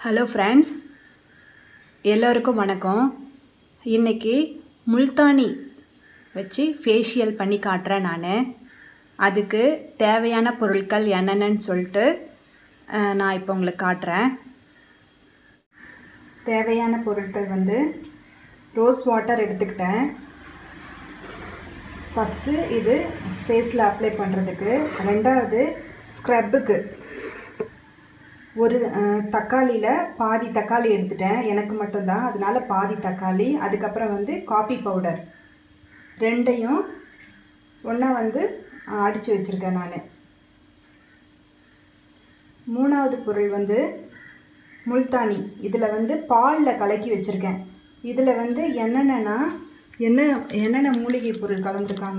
hello friends எல்லோருக்கும் வணக்கம் இன்றைக்கி முல்தானி வச்சு ஃபேஷியல் பண்ணி காட்டுறேன் நான் அதுக்கு தேவையான பொருட்கள் என்னென்னு சொல்லிட்டு அஹ், நான் இப்போ உங்களுக்கு காட்டுறேன் தேவையான பொருட்கள் வந்து ரோஸ் வாட்டர் எடுத்துக்கிட்டேன் ஃபஸ்ட்டு இது ஃபேஸில் அப்ளை பண்ணுறதுக்கு ரெண்டாவது ஸ்க்ரப்புக்கு ஒரு தக்காளியில் பாதி தக்காளி எடுத்துட்டேன் எனக்கு மட்டும்தான் அதனால பாதி தக்காளி அதுக்கப்புறம் வந்து காபி பவுடர் ரெண்டையும் ஒன்றா வந்து அடித்து வச்சுருக்கேன் நான் மூணாவது பொருள் வந்து முல்தானி இதில் வந்து பாலில் கலக்கி வச்சுருக்கேன் இதில் வந்து என்னென்னா என்ன என்னென்ன மூலிகை பொருள் கலந்துருக்காங்க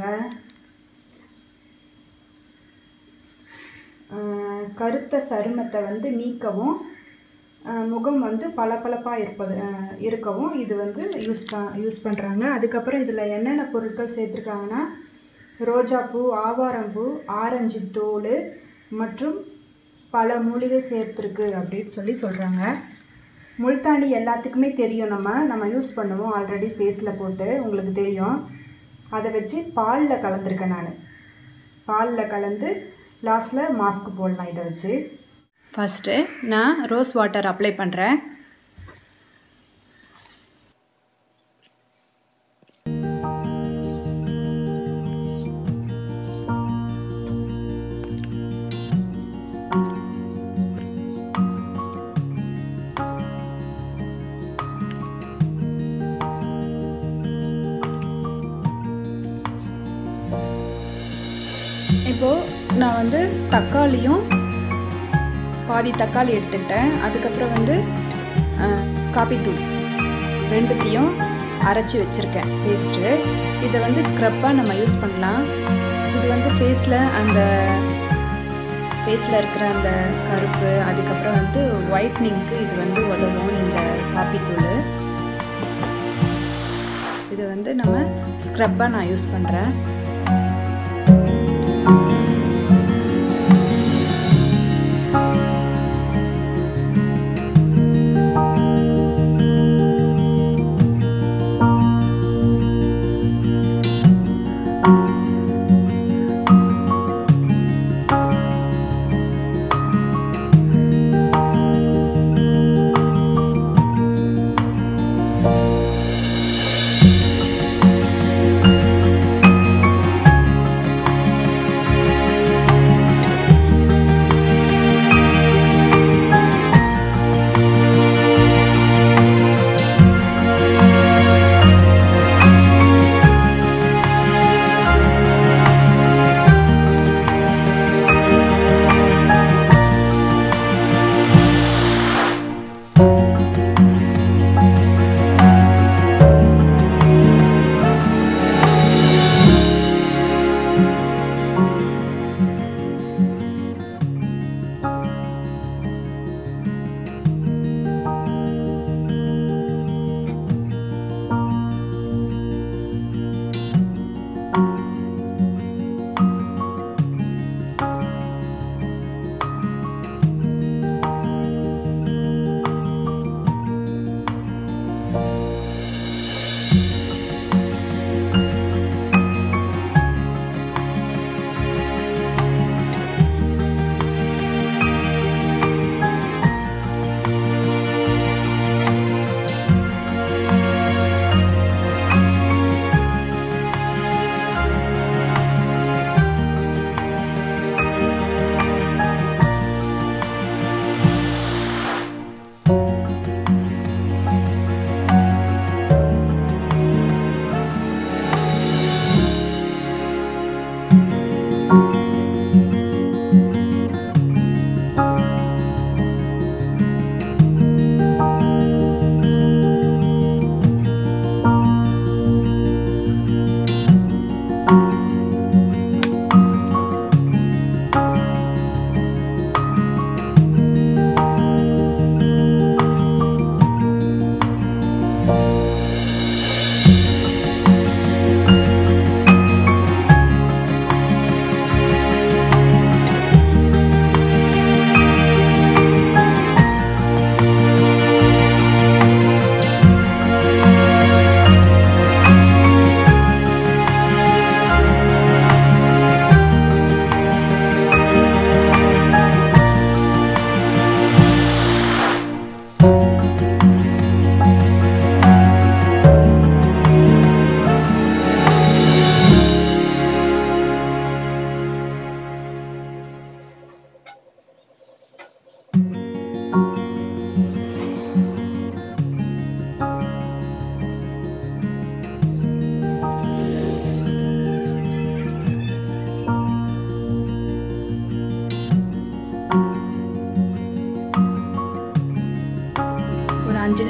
ஆஹ் கருத்த சருமத்தை வந்து நீக்கவும் ஆஹ் முகம் வந்து பளபளப்பாக இருப்பது ஆஹ் இருக்கவும் இது வந்து யூஸ் ப யூஸ் பண்ணுறாங்க அதுக்கப்புறம் இதில் என்னென்ன பொருட்கள் சேர்த்துருக்காங்கன்னா ரோஜாப்பூ ஆவாரம்பூ ஆரஞ்சு தோல் மற்றும் பல மூலிகை சேர்த்துருக்கு அப்படின்னு சொல்லி சொல்கிறாங்க முல்தானி எல்லாத்துக்குமே தெரியும் நம்ம நம்ம யூஸ் பண்ணுவோம் ஆல்ரெடி ஃபேஸில் போட்டு உங்களுக்கு தெரியும் அதை வச்சு பாலில் கலந்துருக்கேன் நான் பாலில் கலந்து லாஸ்ட்டில் மாஸ்க் போடலாம் இதை வச்சு ஃபஸ்ட்டு நான் ரோஸ் வாட்டர் அப்ளை பண்ணுறேன் இப்போது நான் வந்து தக்காளியும் பாதி தக்காளி எடுத்துக்கிட்டேன் அதுக்கப்புறம் வந்து காப்பித்தூள் ரெண்டுத்தையும் அரைச்சி வச்சுருக்கேன் பேஸ்ட்டு இதை வந்து ஸ்க்ரப்பாக நம்ம யூஸ் பண்ணலாம் இது வந்து ஃபேஸில் அந்த ஃபேஸில் இருக்கிற அந்த கருப்பு அதுக்கப்புறம் வந்து ஒயிட்னிங்க்கு இது வந்து உதவும் இந்த காப்பித்தூள் இது வந்து நம்ம ஸ்க்ரப்பாக நான் யூஸ் பண்ணுறேன்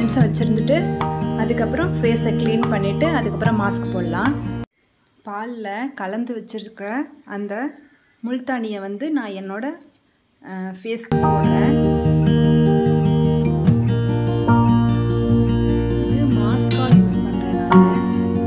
நிமிஷம் வச்சுருந்துட்டு அதுக்கப்புறம் ஃபேஸை க்ளீன் பண்ணிவிட்டு அதுக்கப்புறம் மாஸ்க் போடலாம் பாலில் கலந்து வச்சுருக்கிற அந்த முல்தானியை வந்து நான் என்னோட ஃபேஸ்க்கு போடுறேன் இது மாஸ்காக யூஸ் பண்ணுறேன் நான்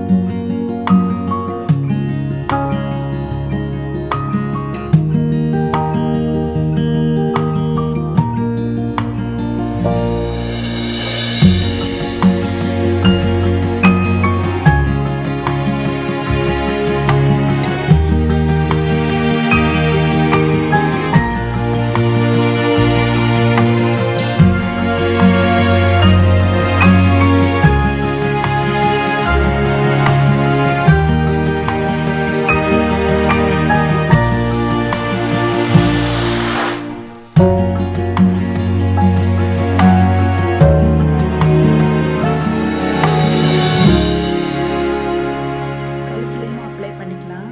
கழுத்துலையும் அப்ளை பண்ணிக்கலாம்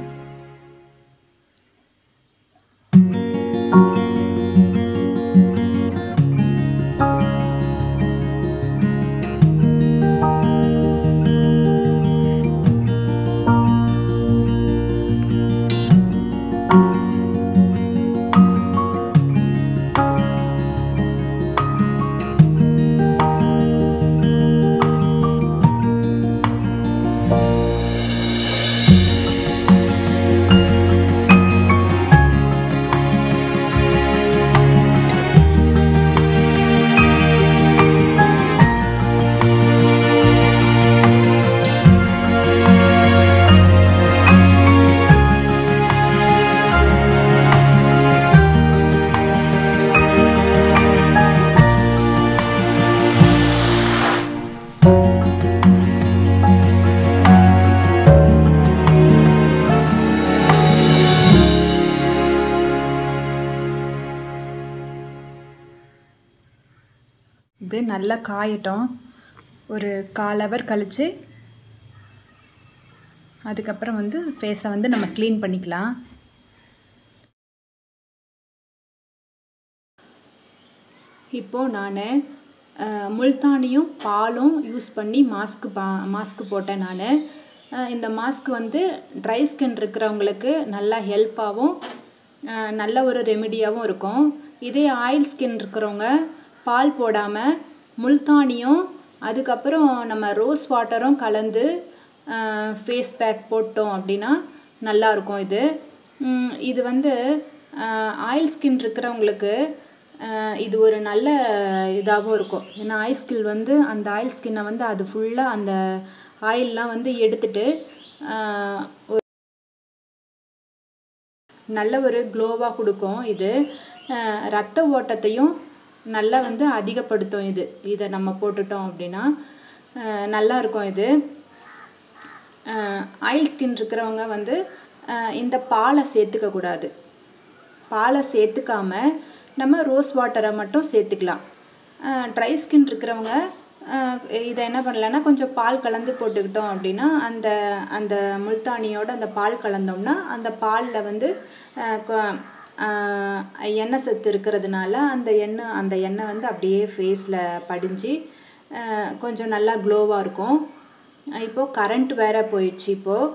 இது நல்லா காயட்டும் ஒரு கால் ஹவர் கழித்து அதுக்கப்புறம் வந்து ஃபேஸை வந்து நம்ம க்ளீன் பண்ணிக்கலாம் இப்போது நான் முல்தானியும் பாலும் யூஸ் பண்ணி மாஸ்க்கு பா மாஸ்க்கு போட்டேன் நான் இந்த மாஸ்க் வந்து ட்ரை ஸ்கின் இருக்கிறவங்களுக்கு நல்லா ஹெல்ப்பாகவும் நல்ல ஒரு ரெமிடியாகவும் இருக்கும் இதே ஆயில் ஸ்கின் இருக்கிறவங்க பால் போடாமல் முல்தானியும் அதுக்கப்புறம் நம்ம ரோஸ் வாட்டரும் கலந்து ஃபேஸ் பேக் போட்டோம் அப்படின்னா நல்லாயிருக்கும் இது உம், இது வந்து ஆயில் ஸ்கின் இருக்கிறவங்களுக்கு அஹ், இது ஒரு நல்ல இதாகவும் இருக்கும் ஏன்னா ஆயில் ஸ்கின் வந்து அந்த ஆயில் ஸ்கின்னை வந்து அது ஃபுல்லாக அந்த ஆயிலெலாம் வந்து எடுத்துட்டு அஹ், ஒரு நல்ல ஒரு க்ளோவாக கொடுக்கும் இது அஹ், ரத்த ஓட்டத்தையும் நல்லா வந்து அதிகப்படுத்தும் இது இதை நம்ம போட்டுட்டோம் அப்படின்னா அஹ், நல்லா இருக்கும் இது ஆயில் ஸ்கின் இருக்கிறவங்க வந்து அஹ், இந்த பாலை சேர்த்துக்க கூடாது பாலை சேர்த்துக்காம நம்ம ரோஸ் வாட்டரை மட்டும் சேர்த்துக்கலாம் ட்ரை ஸ்கின் இருக்கிறவங்க அஹ், இதை என்ன பண்ணலான்னா கொஞ்சம் பால் கலந்து போட்டுக்கிட்டோம் அப்படின்னா அந்த அந்த முல்தானியோட அந்த பால் கலந்தோம்னா அந்த பாலில் வந்து அஹ், கொ- அஹ், எண்ணெய் சத்து இருக்கிறதுனால அந்த எண்ணெய் அந்த எண்ணெய் வந்து அப்படியே ஃபேஸில் படிஞ்சு அஹ், கொஞ்சம் நல்லா க்ளோவாக இருக்கும் இப்போது கரண்ட் வேற போயிடுச்சு இப்போது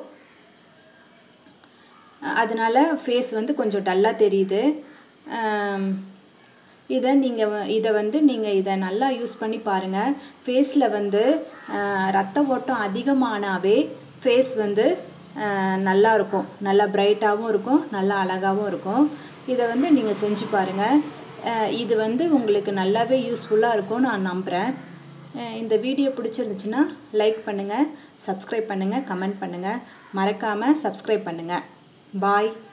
அதனால ஃபேஸ் வந்து கொஞ்சம் டல்லாக தெரியுது ஆம், இதை நீங்கள் இதை வந்து நீங்கள் இதை நல்லா யூஸ் பண்ணி பாருங்கள் ஃபேஸில் வந்து ஆஹ், ரத்த ஓட்டம் அதிகமானாவே ஃபேஸ் வந்து ஆஹ், நல்லா இருக்கும் நல்லா பிரைட்டாகவும் இருக்கும் நல்லா அழகாகவும் இருக்கும் இதை வந்து நீங்கள் செஞ்சு பாருங்கள் ஆஹ், இது வந்து உங்களுக்கு நல்லாவே யூஸ்ஃபுல்லாக இருக்கும்னு நான் நம்புகிறேன் அஹ் இந்த வீடியோ பிடிச்சிருந்துச்சுன்னா லைக் பண்ணுங்கள் சப்ஸ்கிரைப் பண்ணுங்கள் கமெண்ட் பண்ணுங்கள் மறக்காமல் சப்ஸ்கிரைப் பண்ணுங்கள் பாய்